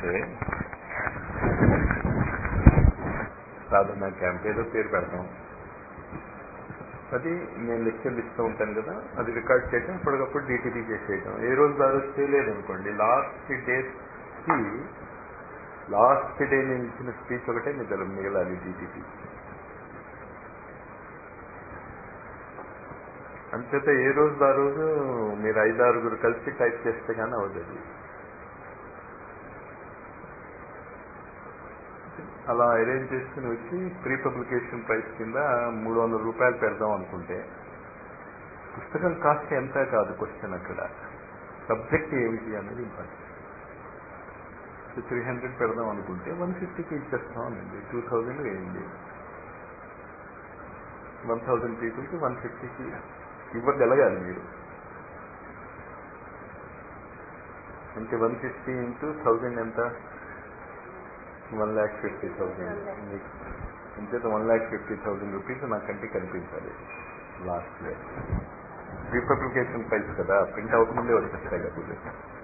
అంటే సాధన క్యాంప్ ఏదో పేరు పెడతాం అది నేను లెక్చర్లు ఇస్తూ ఉంటాను కదా అది రికార్డ్ చేయడం అప్పటికప్పుడు డీటీపీ చేసేయడం ఏ రోజు ఆ రోజు చేయలేదు అనుకోండి లాస్ట్ డేస్కి లాస్ట్ డే నేను ఇచ్చిన స్పీచ్ ఒకటే నిద్ర మిగలాలి డీటీపీ అంచేత ఏ రోజు ఆ రోజు మీరు ఐదారుగురు కలిసి టైప్ చేస్తే కానీ అవుతుంది అలా అరేంజ్ చేసుకుని వచ్చి ప్రీ పబ్లికేషన్ ప్రైస్ కింద మూడు వందల రూపాయలు పెడదాం అనుకుంటే పుస్తకం కాస్ట్ ఎంత కాదు క్వశ్చన్ అక్కడ సబ్జెక్ట్ ఏమిటి అనేది ఇంపార్టెంట్ త్రీ హండ్రెడ్ పెడదాం అనుకుంటే వన్ ఫిఫ్టీకి ఇచ్చేస్తాం అనండి టూ థౌజండ్ వేయండి వన్ థౌజండ్ పీపుల్కి వన్ ఫిఫ్టీకి ఇవ్వగలగాలి మీరు అంటే వన్ ఫిఫ్టీ ఇంటూ థౌజండ్ ఎంత వన్ ల్యాక్ ఫిఫ్టీ థౌజండ్ మీకు అంచేత one lakh fifty thousand rupees నాకంటే కనిపించాలి లాస్ట్ ఇయర్ రీపబ్లికేషన్ ప్రైస్ కదా ప్రింట్ అవ్వకముందే వచ్చేస్తాయి డబ్బులు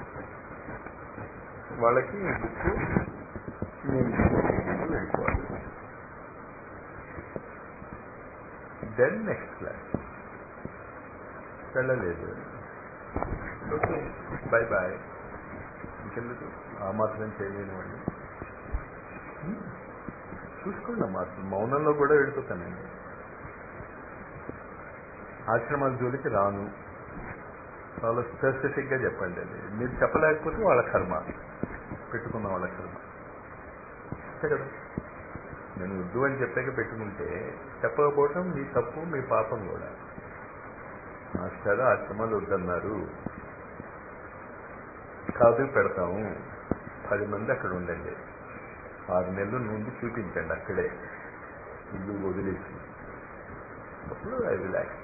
వాళ్ళకి బుక్ నేను వెళ్ళిపోవాలి దెన్ నెక్స్ట్ క్లాస్ వెళ్ళలేదు ఓకే బాయ్ బాయ్ ఇంకెందుకు ఆ మాత్రం చేయలేని వాళ్ళు చూసుకోండి అమ్మా మౌనంలో కూడా వెళ్ళిపోతానండి ఆశ్రమాల జోలికి రాను చాలా స్పెసిఫిక్గా చెప్పండి అది మీరు చెప్పలేకపోతే వాళ్ళ కర్మ పెట్టుకున్న వాళ్ళ కర్మ అంతే కదా నేను వద్దు అని చెప్పాక పెట్టుకుంటే చెప్పకపోవటం మీ తప్పు మీ పాపం కూడా మాస్టర్ ఆశ్రమాలు వద్దన్నారు కాదు పెడతాము పది మంది అక్కడ ఉండండి ఆరు నెలలు నుండి చూపించండి అక్కడే ఇల్లు వదిలేసి అప్పుడు ఐ విల్ యాక్సెప్ట్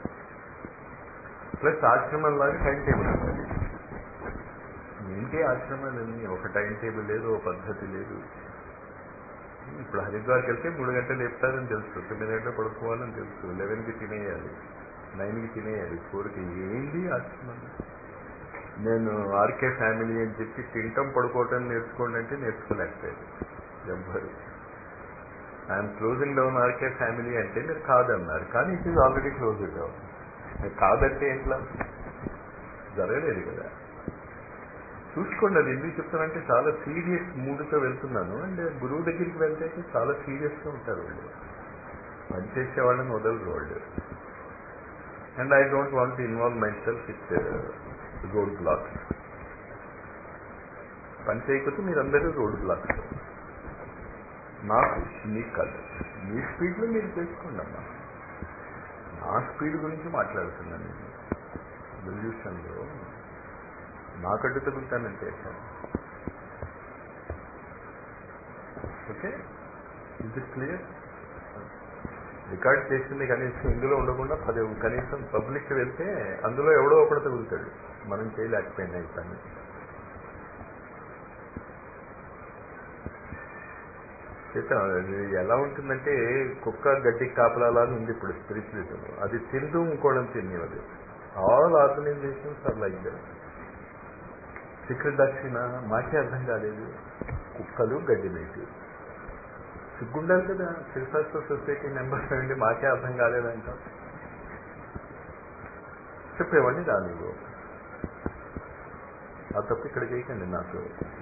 ప్లస్ ఆశ్రమం లాగా టైం టేబుల్ ఉండాలి ఏంటి ఆశ్రమాలన్నీ ఒక టైం టేబుల్ లేదు ఒక పద్ధతి లేదు ఇప్పుడు హరిద్వార్కి వెళ్తే మూడు గంటలు లేపుతారని తెలుసు తొమ్మిది గంటలు పడుకోవాలని తెలుసు లెవెన్కి తినేయాలి నైన్కి తినేయాలి ఫోర్కి ఏంటి ఆశ్రమం నేను ఆర్కే ఫ్యామిలీ అని చెప్పి తింటాం పడుకోవటం నేర్చుకోండి అంటే నేర్చుకోలేకపోయారు ఎవ్వరు I'm closing down RK family అంటే మీరు కాదన్నారు కానీ it is already close down మీరు కాదంటే ఎట్లా జరగలేదు కదా చూసుకోండి అది ఎందుకు చెప్తానంటే చాలా సీరియస్ మూడ్తో వెళ్తున్నాను అండ్ గురువు దగ్గరికి వెళ్తే చాలా సీరియస్గా ఉంటారు వాళ్ళు పనిచేసే వాళ్ళని వదలరు వాళ్ళు and I don't want to involve myself with road blocks పని చేయకపోతే మీరందరూ రోడ్ బ్లాక్స్ నాకు మీకు కాదు మీ స్పీడ్లో మీరు చేసుకోండి అమ్మా నా స్పీడ్ గురించి మాట్లాడుతున్నాను నేను రెవల్యూషన్లో నాకడ్డు తగులుతానంటే ఓకే ఇది క్లియర్ రికార్డ్ చేసింది కనీసం ఇందులో ఉండకుండా పది కనీసం పబ్లిక్ వెళ్తే అందులో ఎవడో ఒకడు తగులుతాడు మనం చేయలేకపోయినా ఈ పని అది ఎలా ఉంటుందంటే కుక్క గడ్డి కాపలాలని ఉంది ఇప్పుడు స్పిరిచువలిజం అది తింటూ ఇంకోవడం తినేది all organisations are like that శిఖర దక్షిణ మాకే అర్థం కాలేదు కుక్కలు గడ్డి మేటి సిగ్గుండాలి కదా శిల్శాస్త్ర సొసైటీ మెంబర్స్ అండి మాకే అర్థం కాలేదంట చెప్పేవాడిని రానివ్వు ఆ తప్పు ఇక్కడ చేయకండి నాకు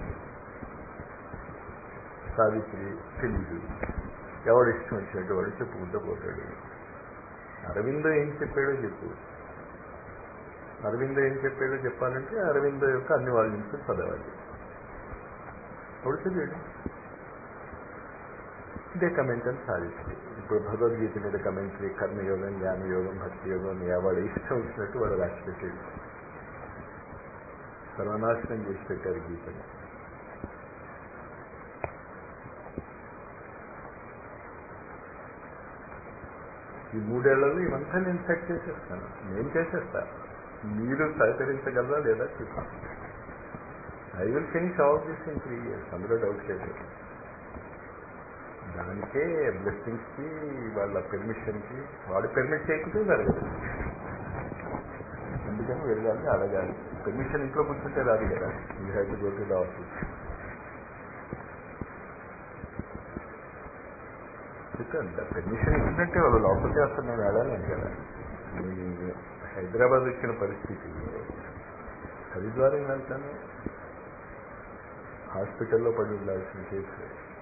సావిత్రి తెలీదు ఎవడు ఇష్టం వచ్చినట్టు వాడు చెప్పుకుంటూ పోతాడు అరవిందో ఏం చెప్పాడో చెప్పు అరవిందో ఏం చెప్పాడో చెప్పాలంటే అరవిందో యొక్క అన్ని వాళ్ళ నుంచి చదవాలి ఎవడు చదివాడు ఇదే కమెంట్ అని సాధించి ఇప్పుడు భగవద్గీత మీద కమెంటరీ కర్మయోగం జ్ఞానయోగం భక్తి యోగం వాడు ఇష్టం వచ్చినట్టు వాడు రాసి పెట్టాడు సర్వనాశనం చేసి పెట్టారు గీతని ఈ మూడేళ్లలో ఇవంతా నేను సెట్ చేసేస్తాను నేను చేసేస్తా మీరు సహకరించగలరా లేదా చూద్దాం I will finish all this in three years అందులో డౌట్ లేదు దానికే బ్లెస్సింగ్స్కి వాళ్ళ పెర్మిషన్కి వాడు పెర్మిట్ చేయకపోతే జరగదు అందుకని వెళ్ళాలి అడగాలి పెర్మిషన్ ఇంట్లో కూర్చుంటే రాదు కదా you have to go to the office ఎందుకు అంత పెర్మిషన్ ఇచ్చినట్టే వాళ్ళు లోపలికి అసలు నేను వెళ్ళాలని కదా నేను హైదరాబాద్ వచ్చిన పరిస్థితిలో హరిద్వారం వెళ్తాను హాస్పిటల్లో పడి ఉండాల్సిన కేసు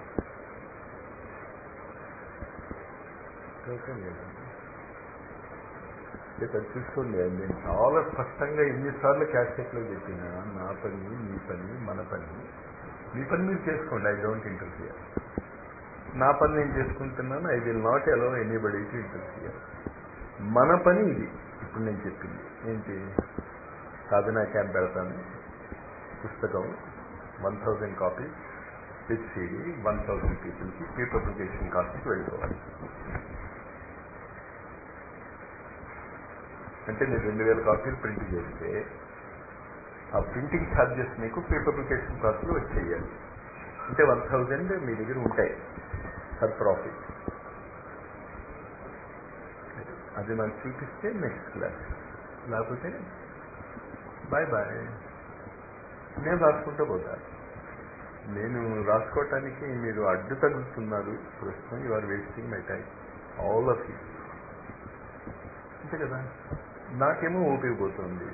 ఇక్కడ చూసుకోండి నేను చాలా స్పష్టంగా ఎన్నిసార్లు క్యాసెట్లో చెప్పినా నా పని మీ పని మన పని మీ పని మీరు చేసుకోండి ఐ డోంట్ ఇంటర్ఫియర్ నా పని నేను చేసుకుంటున్నాను I will not allow anybody to interfere మన పని ఇది ఇప్పుడు నేను చెప్పింది ఏంటి సాధనా క్యాంప్ పెడతాను పుస్తకం one thousand copies with CD one thousand పీపుల్కి ప్రీ పబ్లికేషన్ కాస్ట్కి వెళ్ళిపోవాలి అంటే నేను రెండు వేల కాపీలు ప్రింట్ చేస్తే ఆ ప్రింటింగ్ ఛార్జెస్ మీకు ప్రీ పబ్లికేషన్ కాస్ట్లు వచ్చేయాలి అంటే వన్ థౌజండ్ మీ దగ్గర ఉంటాయి ఫర్ ప్రాఫిట్ అది నాకు చూపిస్తే నెక్స్ట్ క్లాస్ లేకపోతే బాయ్ బాయ్ నేను రాసుకుంటూ పోతా నేను రాసుకోవటానికి మీరు అడ్డు తగ్గుతున్నారు ప్రస్తుతం you are wasting my time all of you అంతే కదా నాకేమో ఊపిరిపోతుంది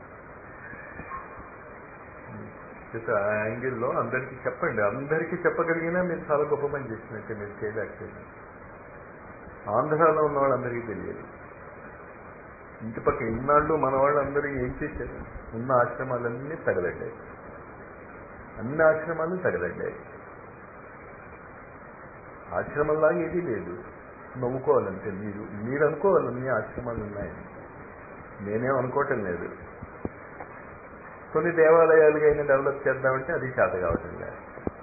ఆ యాంగిల్లో అందరికీ చెప్పండి అందరికీ చెప్పగలిగినా మీరు చాలా గొప్ప పని చేసినట్టే మీరు చేయలేకపోయినా ఆంధ్రాలో ఉన్న వాళ్ళందరికీ తెలియదు ఇంటి పక్క ఇన్నాళ్ళు మన వాళ్ళందరూ ఏం చేశారు ఉన్న ఆశ్రమాలన్నీ తగలడ్డాయి అన్ని ఆశ్రమాలు తగలడ్డాయి ఆశ్రమంలాగా ఏదీ లేదు నవ్వుకోవాలంటే మీరు మీరు అనుకోవాలి అన్ని ఆశ్రమాలు ఉన్నాయని నేనేం అనుకోవటం లేదు కొన్ని దేవాలయాలుగైనా డెవలప్ చేద్దామంటే అది చేత కావటం లేదు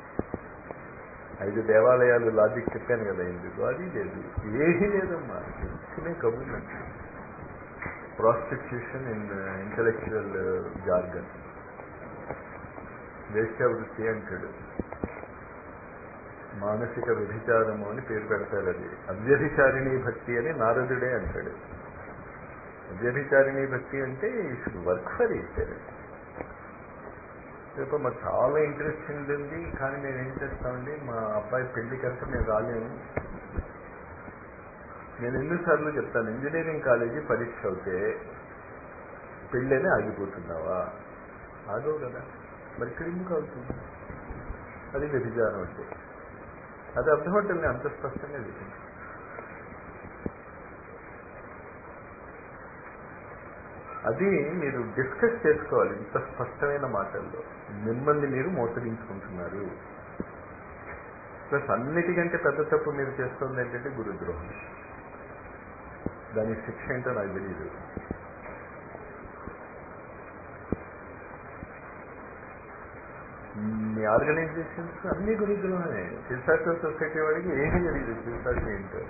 ఐదు దేవాలయాలు లాజిక్ చెప్పాను కదా ఎందుకు అది లేదు ఏమీ లేదమ్మా ఇచ్చినే కబుర్లు ప్రాస్టిట్యూషన్ ఇన్ ఇంటలెక్చువల్ జార్గన్ వేశ్యావృత్తి అంటాడు మానసిక వ్యభిచారము అని పేరు పెడతారు అది అవ్యభిచారిణీ భక్తి అని నారదుడే అంటాడు అవ్యభిచారిణీ భక్తి అంటే ఈ షుడ్ వర్క్ ఫర్ ఇట్ రేపు మాకు చాలా ఇంట్రెస్టింగ్ ఉంది కానీ మేము ఏం చేస్తామండి మా అబ్బాయి పెళ్లి కనుక మేము రాలేము నేను ఎన్నిసార్లు చెప్తాను ఇంజనీరింగ్ కాలేజీ పరీక్ష అవుతే పెళ్ళనే ఆగిపోతున్నావా ఆగవు కదా మరి ఇక్కడ ఎందుకు అవుతుంది అది వ్యభిచారం అంటే అది అర్థమవుతుంది అంత స్పష్టంగా చెప్పింది అది మీరు డిస్కస్ చేసుకోవాలి ఇంత స్పష్టమైన మాటల్లో మిమ్మల్ని మీరు మోసగించుకుంటున్నారు ప్లస్ అన్నిటికంటే పెద్ద తప్పు మీరు చేస్తుంది ఏంటంటే గురుద్రోహం దాని శిక్ష ఏంటో నాకు తెలియదు మీ ఆర్గనైజేషన్స్ అన్ని గురుద్రోహమే శిల్సాస్త్ర సొసైటీ వాడికి ఏమీ తెలియదు శిల్సాస్త్ర ఏంటో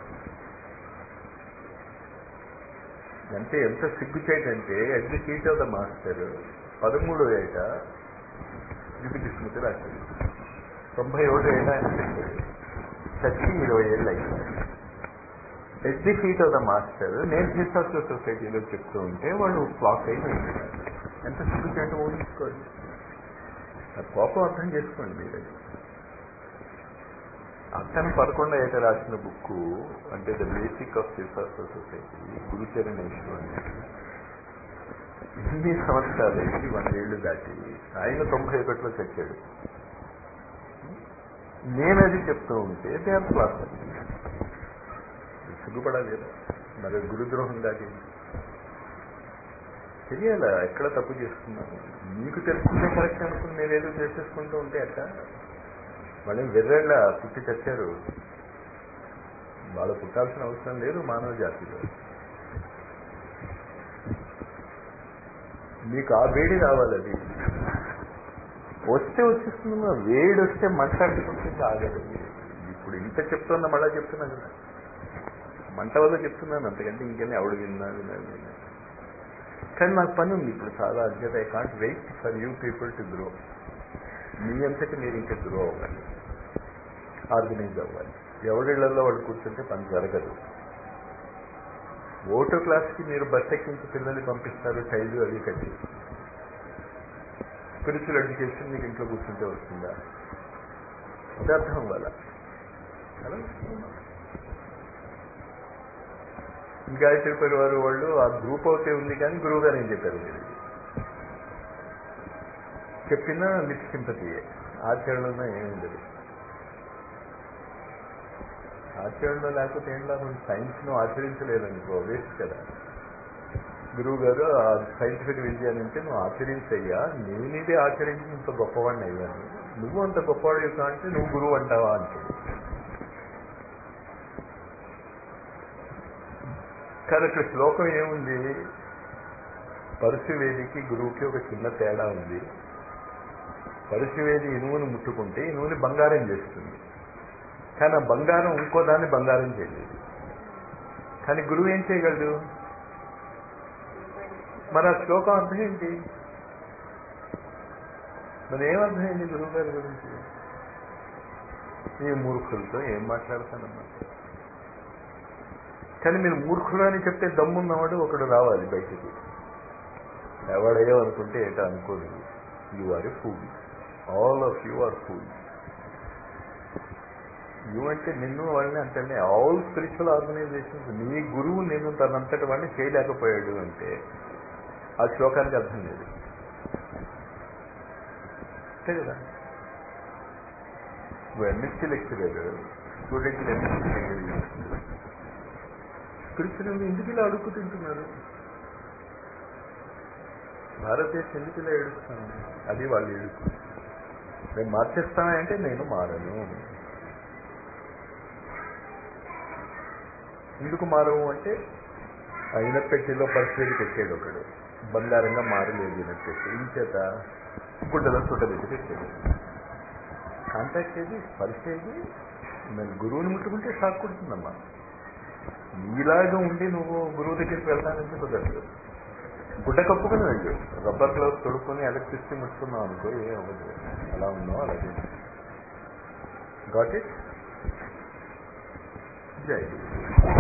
అంటే ఎంత సిగ్గుచేటంటే at the seat of the master పదమూడో ఏట త్రిపిటి స్మృతి రాశారు తొంభై ఒకటి ఏట ఆయన పెట్టారు చచ్చి ఇరవై ఏళ్ళు అయింది at the feet of the master నేను హిస్టాస్టర్ సొసైటీలో చెప్తూ ఉంటే వాళ్ళు ఫ్లాక్ అయి వెళ్ళిపోయారు ఎంత సిగ్గుచేట ఊహించుకోండి ఆ కోపం అర్థం చేసుకోండి మీరు అతను పదకొండో ఏట రాసిన బుక్ అంటే ద బేసిక్ ఆఫ్ హిస్టాస్టర్ సొసైటీ గురుచరణేశ్వరు అని ఇన్ని సంవత్సరాలు అయింది వందేళ్లు దాటి ఆయన తొంభై ఒకటిలో చచ్చాడు నేను అది చెప్తూ ఉంటే దే ఆర్ క్లాస్ సిగ్గుపడాలి మరి గురుద్రోహం దాటి తెలియాలా ఎక్కడ తప్పు చేస్తున్నాను మీకు తెలుసుకుంటే కరెక్ట్ అనుకుని నేనేదో చేసేసుకుంటూ ఉంటే అట్ట వాళ్ళు వెర్రెళ్ళ పుట్టి చచ్చారు వాళ్ళు పుట్టాల్సిన అవసరం లేదు మానవ జాతిలో మీకు ఆ వేడి రావాలి అది వస్తే వచ్చేస్తుందా వేడి వస్తే మంట అంటుకుంటుంది ఆగదు ఇప్పుడు ఇంత చెప్తున్నా మళ్ళా చెప్తున్నా కదా మంట వల్ల చెప్తున్నాను అంతకంటే ఇంకేనే ఆవిడ విన్నా విన్నా విన్నా కానీ నాకు పని ఉంది ఇప్పుడు చాలా urgent I can't wait for you people to grow మీ అంతటి మీరు ఇంకా గ్రో అవ్వాలి ఆర్గనైజ్ అవ్వాలి ఎవరిళ్లలో వాళ్ళు కూర్చుంటే పని జరగదు ఓటో క్లాస్కి మీరు బస్ ఎక్కించి పిల్లల్ని పంపిస్తారు టైలు అవి కట్టి స్పిరిచువల్ ఎడ్యుకేషన్ మీకు ఇంట్లో కూర్చుంటే వస్తుందా అది అర్థం అవ్వాలా అలా గాయత్రి పరివారు వాళ్ళు ఆ గ్రూప్ అవుతే ఉంది కానీ గురువు గారు ఏం చెప్పారు తెలియదు చెప్పినా విత్ సింపతియే ఆచరణలో ఏమి ఉండదు ఆచరణలో లేకపోతే ఏం లాభం సైన్స్ ను ఆచరించలేదనుకో వేస్ట్ కదా గురువు గారు ఆ సైంటిఫిక్ విద్య అంటే నువ్వు ఆచరించయ్యా నేనిదే ఆచరించి ఇంత గొప్పవాడిని అయ్యాను నువ్వు అంత గొప్పవాడు అంటే నువ్వు గురువు అంటావా అంటాడు కానీ అక్కడ శ్లోకం ఏముంది పరశువేదికి గురువుకి ఒక చిన్న తేడా ఉంది పరశువేది ఇనువును ముట్టుకుంటే ఇనువుని బంగారం చేస్తుంది కానీ ఆ బంగారం ఇంకో దాన్ని బంగారం చేయలేదు కానీ గురువు ఏం చేయగలడు మరి ఆ శ్లోకం అర్థం ఏంటి మరి ఏమర్థమైంది గురువు గారి గురించి ఈ మూర్ఖులతో ఏం మాట్లాడతానమ్మా కానీ మీరు మూర్ఖులు అని చెప్తే దమ్మున్నవాడు ఒకడు రావాలి బయటికి ఎవడయ్యో అనుకుంటే ఏటో అనుకోదు you are a fool all of you are fool you అంటే నిన్ను వాళ్ళని అంటే ఆల్ స్పిరిచువల్ ఆర్గనైజేషన్స్ నీ గురువు నేను తనంతటి వాడిని చేయలేకపోయాడు అంటే ఆ శ్లోకానికి అర్థం లేదు అంతే కదా నువ్వు MSc lecturer student MSc lecture spiritual ఎందుకు ఇలా అడుక్కు తింటున్నారు భారతదేశం ఎందుకు ఇలా ఏడుస్తాను అది వాళ్ళు ఏడుపు మేము మార్చేస్తామంటే నేను మారను ఎందుకు మారవు అంటే ఆ ఇనపెట్టిలో పరిస్థితి పెట్టాడు ఒకడు బంగారంగా మారలేదు ఇనపెట్టి ఏం చేత గుడ్డలో చుట్టబెట్టి పెట్టాడు కాంటాక్ట్ ఏది స్పర్శ ఏది నేను గురువుని ముట్టుకుంటే షాక్ కొడుతుందమ్మా నీలాగా ఉండి నువ్వు గురువు దగ్గరికి వెళ్తానంటే కుదరదు గుడ్డ కప్పుకుని వెళ్ళు రబ్బర్ గ్లౌస్ తొడుక్కుని ఎలక్ట్రిసిటీ ముట్టుకున్నావు అనుకో ఏం అవ్వదు అలా ఉన్నావు అలాగే గాట్ ఇట్ జై